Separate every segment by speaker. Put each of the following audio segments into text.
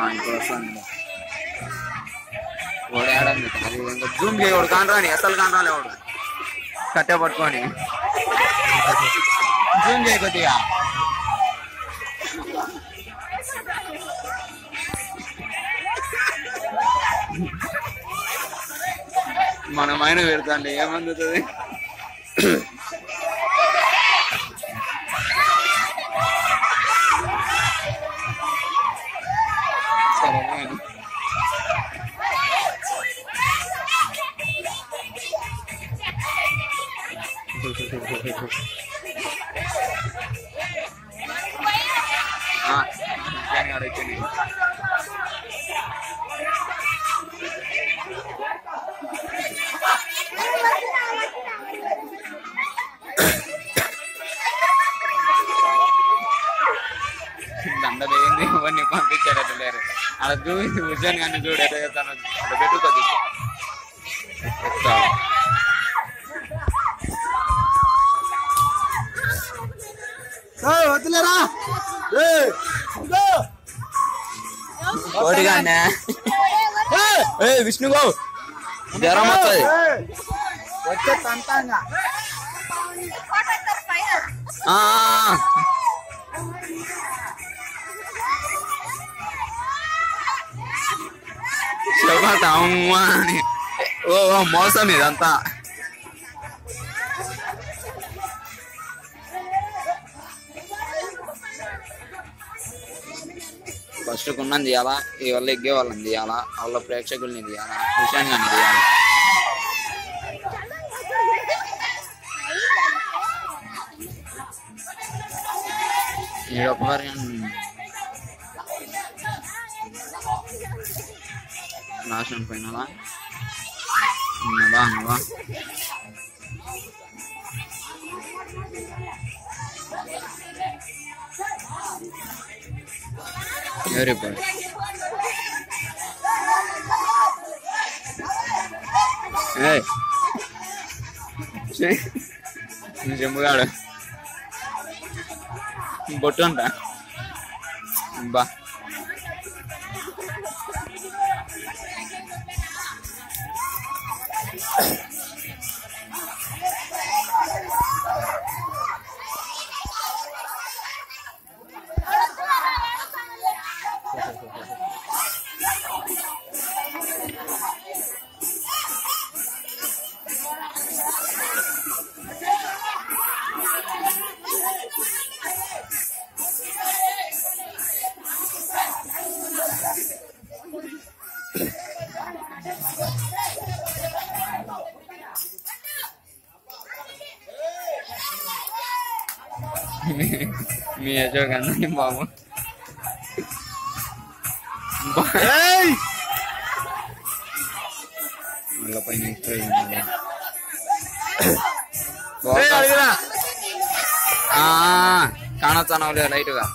Speaker 1: ఇప్పుడు వస్తుంది వాడు ఏడంది అది ఇంకా జూమ్ చేయవాడు కాని రాని అసలు కాని రాలేవాడు కట్టె పట్టుకొని జూమ్ చేయ కొద్దిగా మనమైన పెడతాండి ఏమందుతుంది సరే కానీ. ఆ, నిజంగా అడుగుతుంది. దండ వేయింది ఎవరిని పంపించారట లేరు అలా చూసి కూర్చొని కానీ చూడు ఎట్లా చేస్తాను అట్లా పెట్టుతుంది
Speaker 2: వద్దులేరా
Speaker 1: కోటిగానే ఏ విష్ణుగో జ్వరం వస్తుంది
Speaker 2: వచ్చే తంతంగా
Speaker 1: ఆ, ఆ, శోభత అమ్మా అని ఓ ఓ, మోసం ఇదంతా ఫస్ట్ కున్నది తీయాలా ఈ వల్ల ఎగ్గే వాళ్ళని తీయాలా వాళ్ళ ప్రేక్షకుల్ని తీయాలా విషయంగా తీయాలి ఈ ఒక్కసారి నాశనం పోయినవా బా బా వెరీ గుడ్ ఏయ్ చెంబుగాడు బొట్టు అంట బా మీ యజో కన్నా బాబు బా- మళ్ళా పైన spray ఉంది.
Speaker 2: అడిగిరా
Speaker 1: ఆ కానొచ్చానవులే లైట్ గా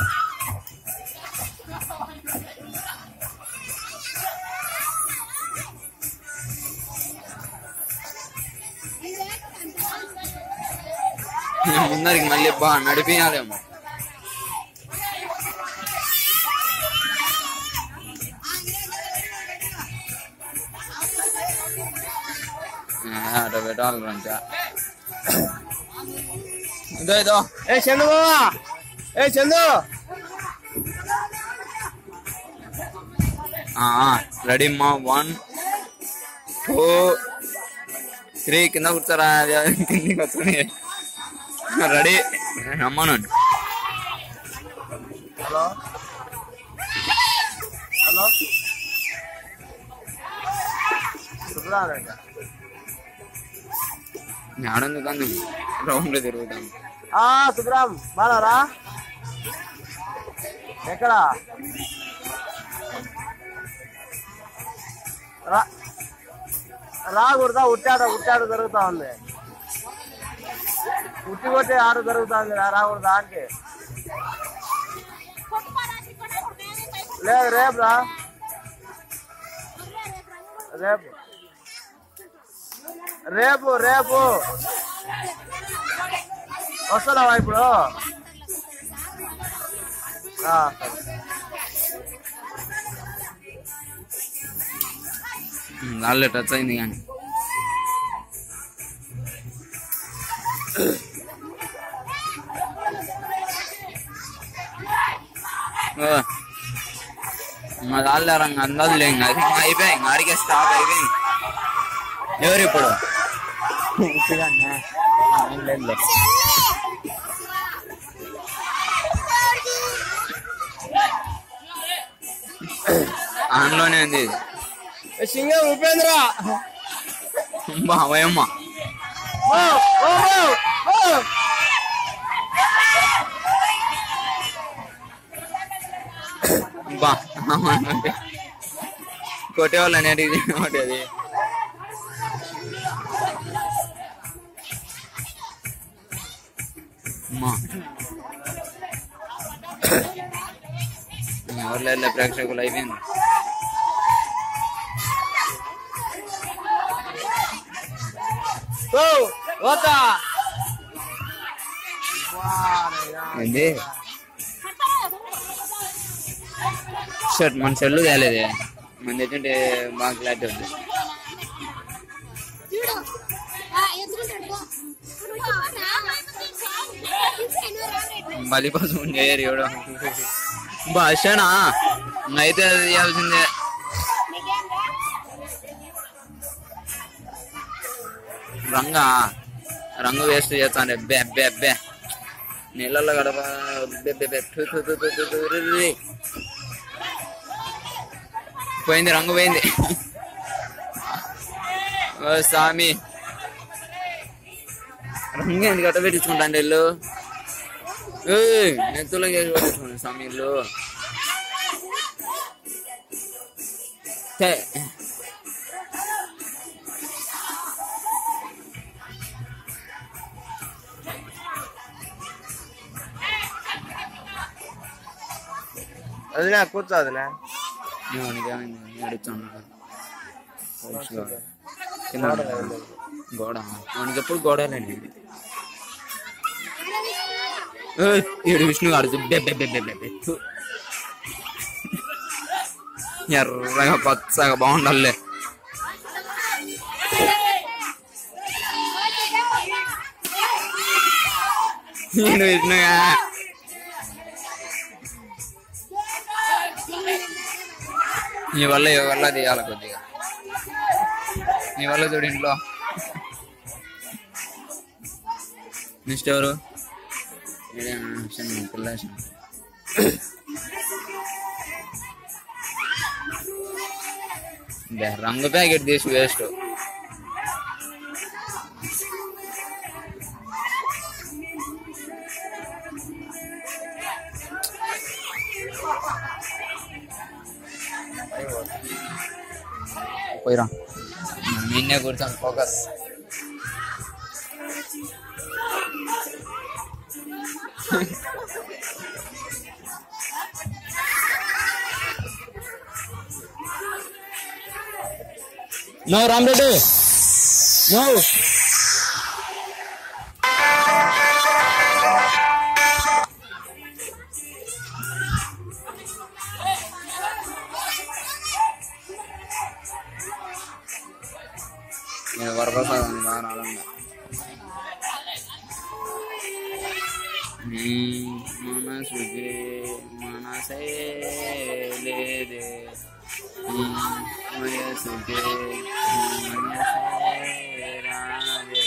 Speaker 1: ముందరికి మళ్ళీ బా నడిపియాలేమో అట్లా పెట్టాలి రంచా ఇదో ఇదో
Speaker 2: ఏ చందు బావా ఏ చందు
Speaker 1: రెడీ మా వన్ టూ త్రీ కింద కూర్చోరా అది అది కిందికి వచ్చి రెడీ రమ్మనండి
Speaker 2: హలో హలో శుభ్రాలంట
Speaker 1: ఆడందుకంది రౌండ్ తిరుగుతాం
Speaker 2: ఆ సుబ్రామ్ బాగారా ఎక్కడ రా రాకూడదా ఉట్టాడ ఉట్టాడ జరుగుతా ఉంది ఉట్టి కొట్టే ఆట జరుగుతుంది రా రాకూడదా అంటే లేదు రేపు రా రేపు రేపు రేపు వస్తున్నావా ఇప్పుడు ఆ, సరే.
Speaker 1: గాల్లో టచ్ అయింది కానీ ఓ. మా దాళ్ళ రంగ అందదులే ఇంకా అది ఇంకా అయిపోయాయి ఇంకా అడిగే స్టాప్ అయిపోయింది ఎవరు ఇప్పుడు
Speaker 2: ఉట్టిగానే ఏం లేదులే
Speaker 1: ఆన్లోనే ఉంది ఇది
Speaker 2: సింగం ఉపేంద్ర
Speaker 1: బావయమ్మ
Speaker 2: ఓ ఓ ఓ ఓ
Speaker 1: బా కొట్టే వాళ్ళని అడిగి ఒకటి అది అమ్మా ఎవరు లేదు ప్రేక్షకులు అయిపోయింది
Speaker 2: ఓ ఓతా
Speaker 1: ఏంది షర్ట్ మన సెల్లు తేలేదే మన తెచ్చుంటే బాగా క్లారిటీ ఉంది
Speaker 3: చూడు ఆ ఎత్తుకుంటాడు పో. ఇప్పుడు
Speaker 1: బలి కోసం చేయరు ఎవడో భాషనా అయితే అది చేయాల్సిందే రంగా రంగు వేస్ట్ చేస్తాను బే బే బే నీళ్ళల్లో గడప బే బే బే థు థు థు థు థు థు రి రి రి. పోయింది రంగు పోయింది ఓ స్వామి రంగు ఎందుకు అట్ట పెట్టించుకుంటాను ఇల్లు ఏయ్ నెత్తులో చేసి పట్టించుకోండి స్వామి ఇల్లు ఛే.
Speaker 2: అదినా కూర్చో అదినా
Speaker 1: వానికి ఏమైంది? ఏడుస్తాను. మంచిగా. కింద గోడ వానికి ఎప్పుడు గోడలేండి ఏయ్, ఈడు విష్ణు గారు బె బె బె బె బె బె. థు. ఎర్రగా పచ్చగా బాగుండాలే ఈడు విష్ణుగా నీ వల్ల ఈ వల్ల తీయాలి కొద్దిగా నీ వల్ల చూడు ఇంట్లో నెక్స్ట్ ఎవరు ఈడేనా? చిన్న పిల్ల చిన్న. బే, రంగు ప్యాకెట్ తీసి వేస్ట్ పోయిరా నిన్నే కూర్చొని ఫోకస్
Speaker 2: నో రామరెడ్డి నో
Speaker 1: నేను వరప్రసాదం బాగా రాలంగా నీ మనసుకి మనసే లేదే నీ వయసుకి మనసే రాదే